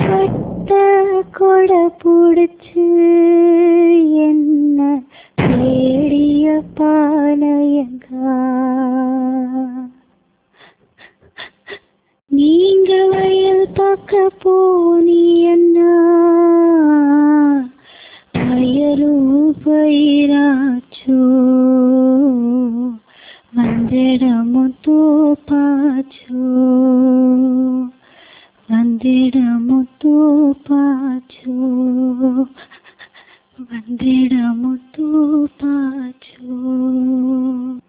பட்ட கொடை புடிச்சு என்ன தேடிய பாளையங்கா நீங்க வயல் பக்க போனீன்னா வயலும் பயிராச்சோ வந்திடமும் தோப்பாச்சோ வந்திடமும் தோப்பாச்சோ வந்திடமும் தோப்பாச்சோ